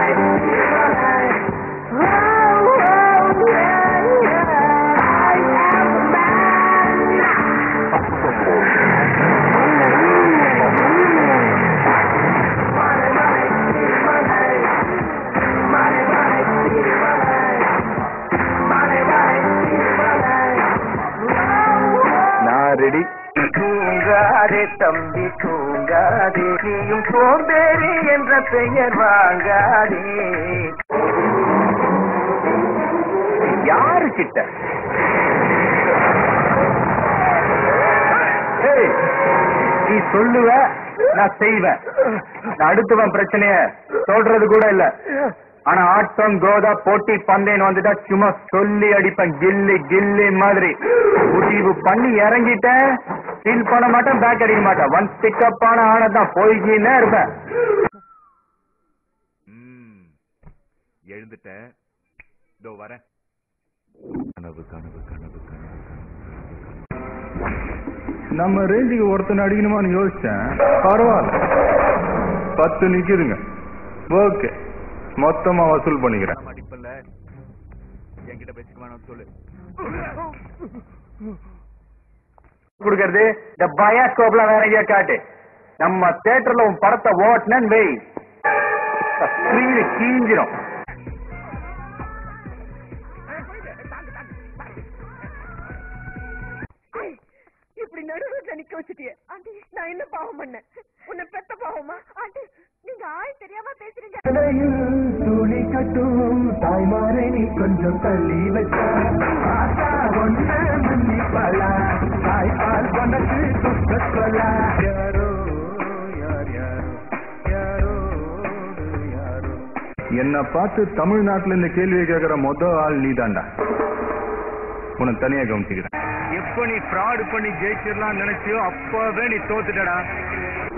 நான் ரெடி தூங்காதே தம்பி தூங்காதே நீயும் சோம்பேறி என்ற பெயர் வாங்காதே யாரு கிட்ட ஏய், நீ சொல்லுவ நான் செய்வேன் நான் அடுத்தவன் பிரச்சனைய சொல்றது கூட இல்ல ஆனா ஆட்டம் கோதா போட்டி பந்தயம் வந்துட்டா சும்மா சொல்லி அடிப்பேன் கில்லி கில்லி மாதிரி முடிவு பண்ணி இறங்கிட்டேன் ஃபீல் பண்ண மாட்டேன் பேக் அடிக்க மாட்டேன் ஒன் பிக்கப் ஆன ஆனதான் போய்கின்னே இருப்பேன் எழுந்துட்டேன் இதோ வரேன் கனவு கனவு கனவு கனவு நம்ம ரேஞ்சுக்கு ஒருத்தனை அடிக்கணுமான்னு யோசிச்சேன் பரவாயில்ல பத்து நிக்குதுங்க ஓகே மொத்தமா வசூல் பண்ணிக்கிறேன் அடிப்பல்ல என்கிட்ட வச்சுக்க வேணாம் சொல்லு கொடுக்கறது இந்த பயாஸ்கோப்ல வேற எங்கேயா காட்டு நம்ம தேட்டர்ல உன் படத்தை ஓட்டுனேன்னு வெய் ஸ்கிரீனு கீஞ்சிரும் இப்படி நடுவுல நிக்க வச்சுட்டியே ஆண்டி நான் என்ன பாவம் பண்ணேன் உன்னை பெத்த பாவமா ஆண்டி நீங்க ஆய் தெரியாம பேசுறீங்க துணி கட்டும் தாய்மாரை நீ கொஞ்சம் தள்ளி வச்ச ஒன்ன மன்னிப்பலா தாய்ப்பால் உனக்கு துக்க சொல்ல யாரோ யார் யாரோ யாரோடு யாரோ என்ன பார்த்து தமிழ்நாட்டுல இந்த கேள்வியை கேட்கிற மொத ஆள் நீதான்டா உன்னை தனியா கவனிச்சுக்கிறேன் எப்ப நீ ஃப்ராட் பண்ணி ஜெயிச்சிடலாம் நினைச்சியோ அப்பவே நீ தோத்துட்டடா